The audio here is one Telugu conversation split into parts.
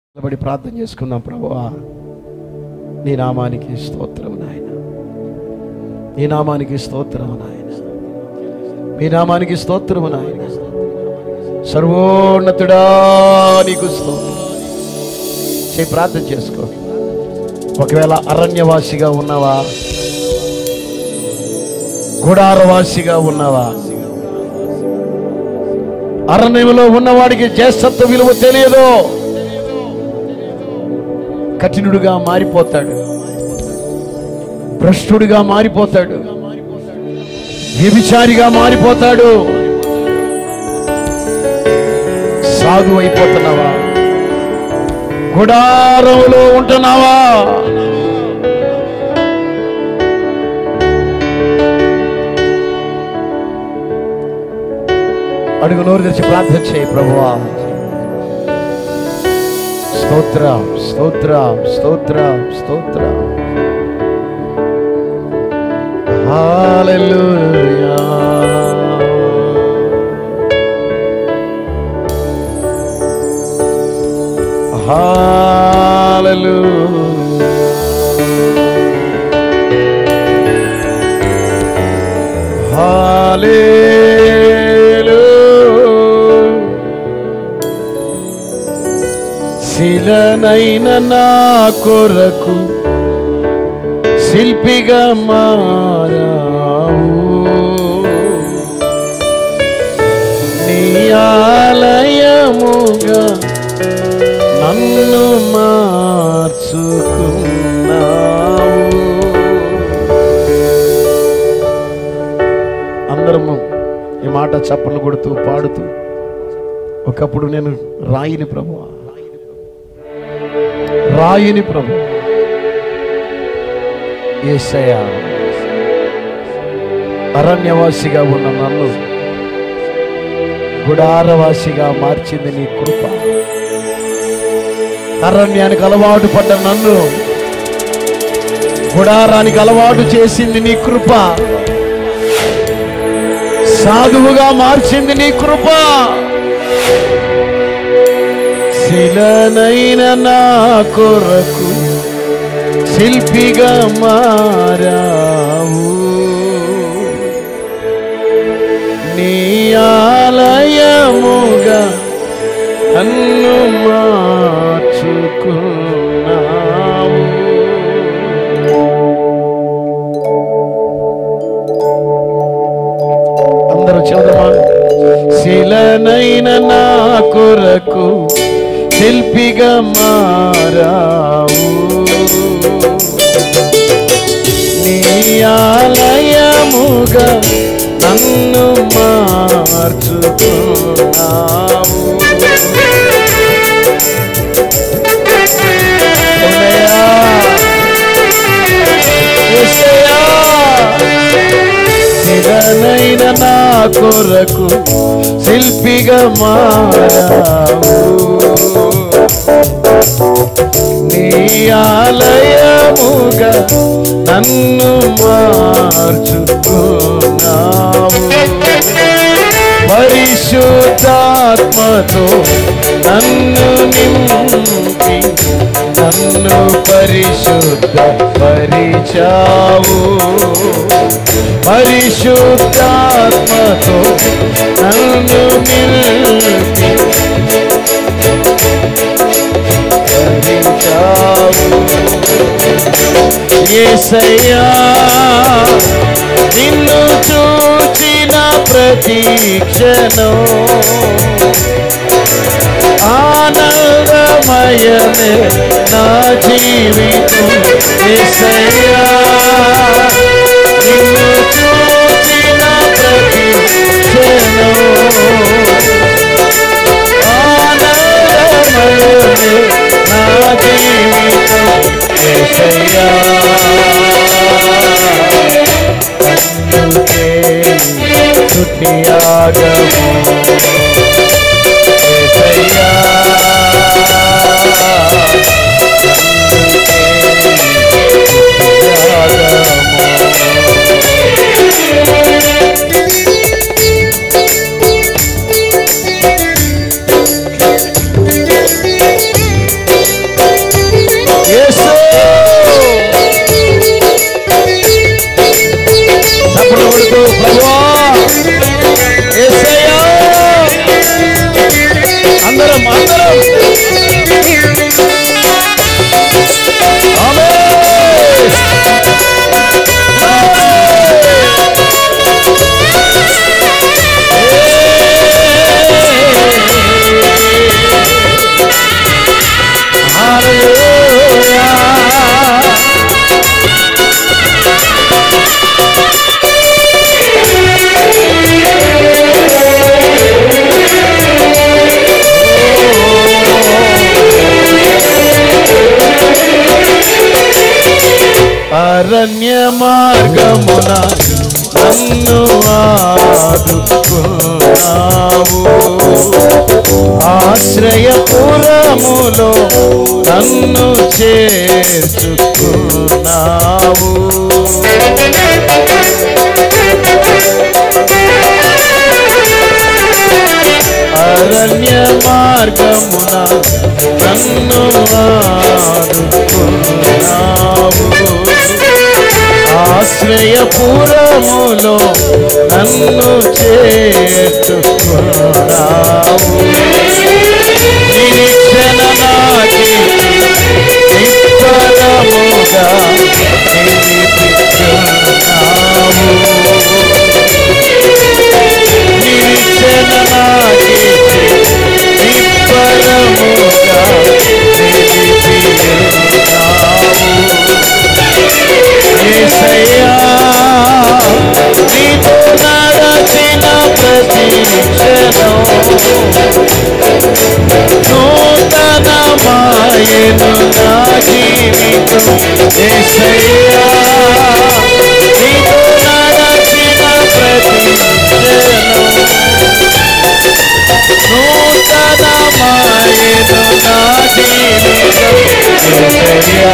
నిలబడి ప్రార్థన చేసుకుందాం ప్రభువా నీ నామానికి స్తోత్రం నాయన నీ నామానికి స్తోత్రం నాయన మీ నామానికి స్తోత్రము నాయన సర్వోన్నతుడా నీకు స్తోత్రం చేయి ప్రార్థన చేసుకో ఒకవేళ అరణ్యవాసిగా ఉన్నావా గుడారవాసిగా ఉన్నావా అరణ్యంలో ఉన్నవాడికి జ్యేష్ఠత్వ విలువ తెలియదు కఠినుడుగా మారిపోతాడు భ్రష్టుడిగా మారిపోతాడు వ్యభిచారిగా మారిపోతాడు సాధు అయిపోతున్నావా గుడారంలో ఉంటున్నావా అడుగు నోరు తెరిచి ప్రార్థన చేయి ప్రభువా స్తోత్రం స్తోత్రం స్తోత్రం స్తోత్రం హల్లెలూయా హల్లెలూయా హల్లెలూయా శిలనైన నా కొరకు శిల్పిగా మారావు నీ ఆలయముగా నన్ను మార్చుకున్నావు అందరము ఈ మాట చప్పలు కొడుతూ పాడుతూ ఒకప్పుడు నేను రాయిని ప్రభు రాయిని ప్రభు ఏసయ అరణ్యవాసిగా ఉన్న నన్ను గుడారవాసిగా మార్చింది నీ కృప అరణ్యానికి అలవాటు పడ్డ నన్ను గుడారానికి అలవాటు చేసింది నీ కృప సాధువుగా మార్చింది నీ కృప శిలనైన నా కొరకు శిల్పిగా మారావు నీ ఆలయముగా నన్ను మార్చుకున్నావు అందరూ చదువా శిలనైన నా కొరకు శిల్పిగా మారావు నీ ఆలయముగా నన్ను మార్చుకున్నావు అన్నయ్యా, యేసయ్యా, శిలనైన నా కొరకు శిల్పిగా మారావు నీ ఆలయముగా నన్ను మార్చుకున్నావు పరిశుద్ధాత్మతో నన్ను నింపి నన్ను పరిశుద్ధ పరిచావు పరిశుద్ధాత్మతో నన్ను నింపి పరిచావు యేసయ్యా నిన్ను చూచిన ప్రతీక్షణం ఆనందమయమే నా జీవితం యేసయ్యా నిన్ను చూచిన ప్రతీక్షణం ఆనందమయమే నా జీవితం యేసయ్యా అందుకే స్తుతియాగము యేసయ్యా అందుకే స్తుతియాగము అరణ్య మార్గమున నన్ను ఆదుకున్నావు ఆశ్రయపురములో నన్ను చేర్చుకున్నావు అరణ్య మార్గమున నన్ను ఆదుకున్నావు ఆశ్రయపురములో నన్ను చేర్చుకున్నావు నిరీక్షణ నాకి నిప్పలముగా నిలిపిస్తున్నావు నిరీక్షణ నాకి నిప్పలముగా నిలిపిస్తున్నావు యేసయ్యా నీతో నడచిన ప్రతి క్షణం నూతనమాయను నా జీవితం యేసయ్యా నీతో నడచిన ప్రతి క్షణం నూతనమాయను నా జీవితం యేసయ్యా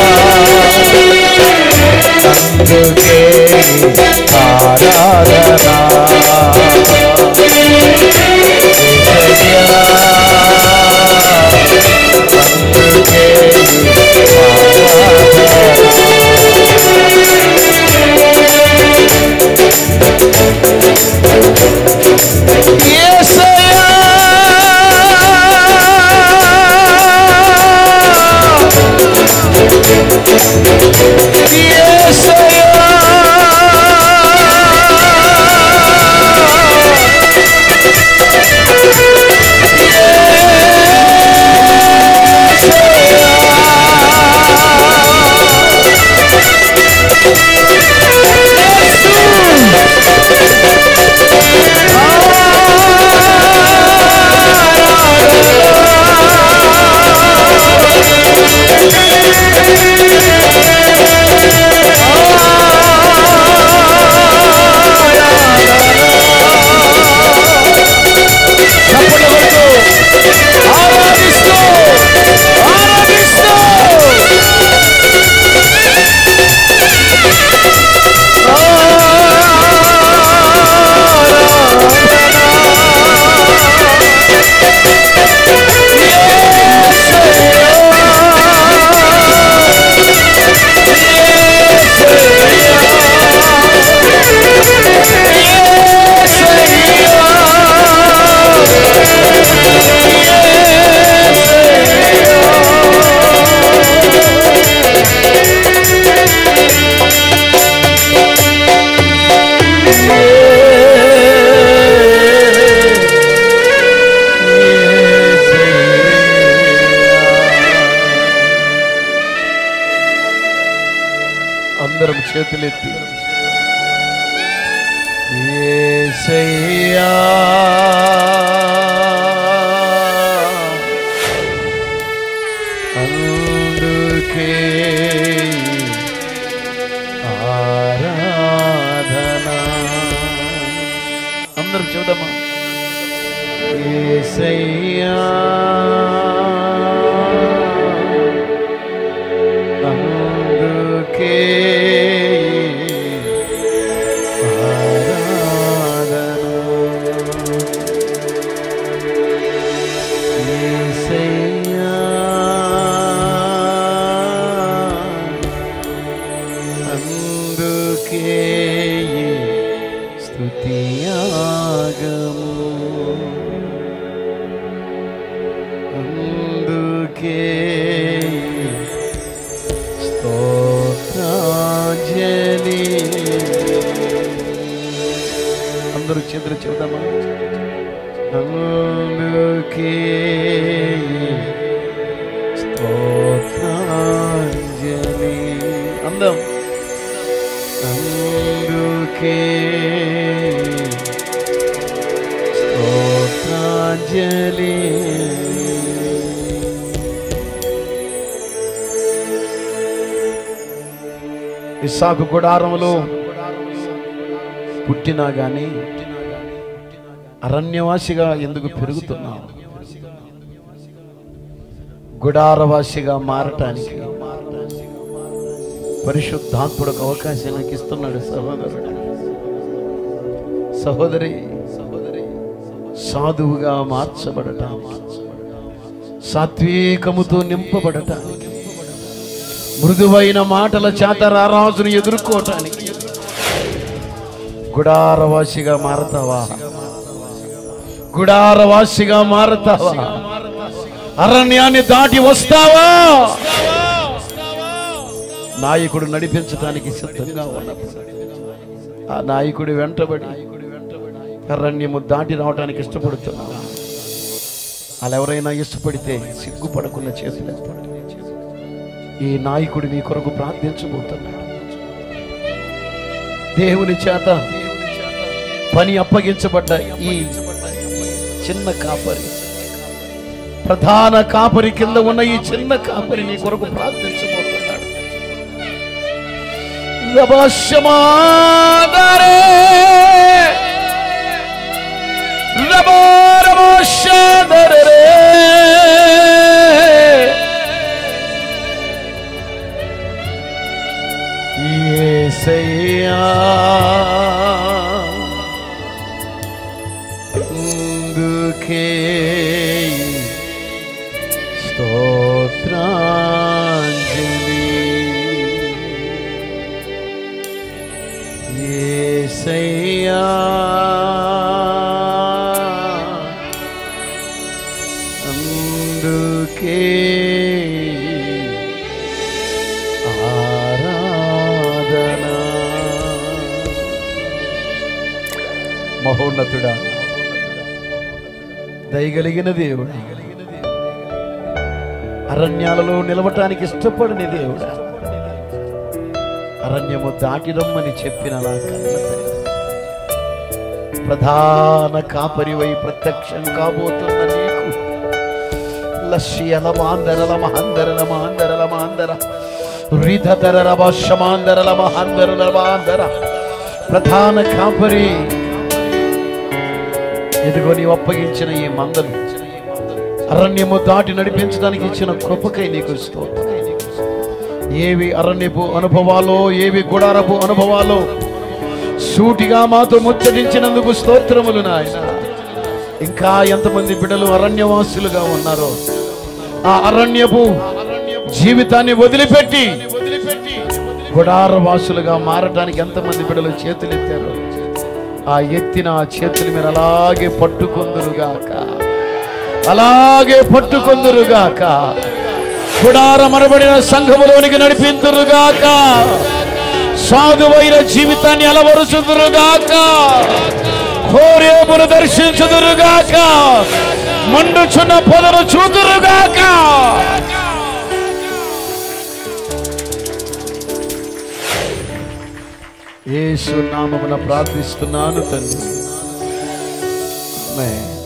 అందుకే ఆరాధనా యేసయ్యా, అందుకే ఆరాధనా. యేసయ్యా చప్పట్లు కొడుతూ ఆరాధిస్తూ ఆరాధిస్తూ అందరం చేతులెత్తి యేసయ్యా అందుకే ఆరాధనా అందరం చూడమ్మా యేసయ్యా అందుకే అందుకే స్తుతియాగము అందుకే ఇస్సాకు గుడారములో పుట్టినా గాని అరణ్యవాసిగా ఎందుకు పెరుగుతున్నావు గుడారవాసిగా మారటానికి పరిశుద్ధాత్ముడు ఒక అవకాశం నాకు ఇస్తున్నాడు సహోదరుడు సహోదరి సహోదరి సాధువుగా మార్చబడటానికి సాత్వికముతో నింపబడటానికి మృదువైన మాటల చేత రారాజును ఎదుర్కోవటానికి గుడారవాసిగా మారతావా గుడారవాసిగా మారతావా అరణ్యాన్ని దాటి వస్తావా నాయకుడు నడిపించడానికి సిద్ధంగా ఉన్నప్పుడు ఆ నాయకుడి వెంటబడి అరణ్యము దాటి రావడానికి ఇష్టపడుతున్నావా అలా ఎవరైనా ఇష్టపడితే సిగ్గుపడకుండా చేతులు ఎత్తండి. ఈ నాయకుడు మీ కొరకు ప్రార్థించబోతున్నాడు దేవుని చేత పని అప్పగించబడ్డ ఈ చిన్న కాపరి ప్రధాన కాపరి కింద ఉన్న ఈ చిన్న కాపరి నీ కొరకు ప్రార్థించబోతున్నాడు రభస్యమాదరే రభోరభోషదరే యేసయ్యా అందుకే స్తోత్రాంజలి యేసయ్యా అందుకే ఆరాధన మహోన్నతుడా దయగలిగిన దేవుడా అరణ్యాలలో నిలవటానికి ఇష్టపడని దేవుడా అరణ్యము దాటి రమ్మని చెప్పిన నా కన్న తండ్రి. ప్రధాన కాపరివై ప్రత్యక్షం కాబోతున్న నీకు లస్యల మాందరల మహందరల మాందరల మాందర రిధతరల భాషమాందరల మహందరల మాందర ప్రధాన కాపరి ఎదుగో నీవు అప్పగించిన ఈ మందలు అరణ్యము దాటి నడిపించడానికి ఇచ్చిన కృపకై నీకు స్తోత్రం ఏవి అరణ్యపు అనుభవాలో ఏవి గుడారపు అనుభవాలో సూటిగా మాతో ముచ్చటించినందుకు స్తోత్రములు నాయన ఇంకా ఎంతమంది బిడ్డలు అరణ్యవాసులుగా ఉన్నారో ఆ అరణ్యపు జీవితాన్ని వదిలిపెట్టి గుడారవాసులుగా మారటానికి ఎంతమంది బిడ్డలు చేతులెత్తారు ఆ ఎత్తిన ఆ చేతులు మీరు అలాగే పట్టుకొందురుగాక అలాగే పట్టుకొందురుగాక గుడారమనబడిన సంఘములోనికి నడిపిందురుగాక సాధువైన జీవితాన్ని అలవరుచుదురుగాక కోరేమును దర్శించుదురుగాక మండుచున్న పొదను చూదురుగాక యేసు నామమున ప్రార్థిస్తున్నాను తండ్రి ఆమేన్.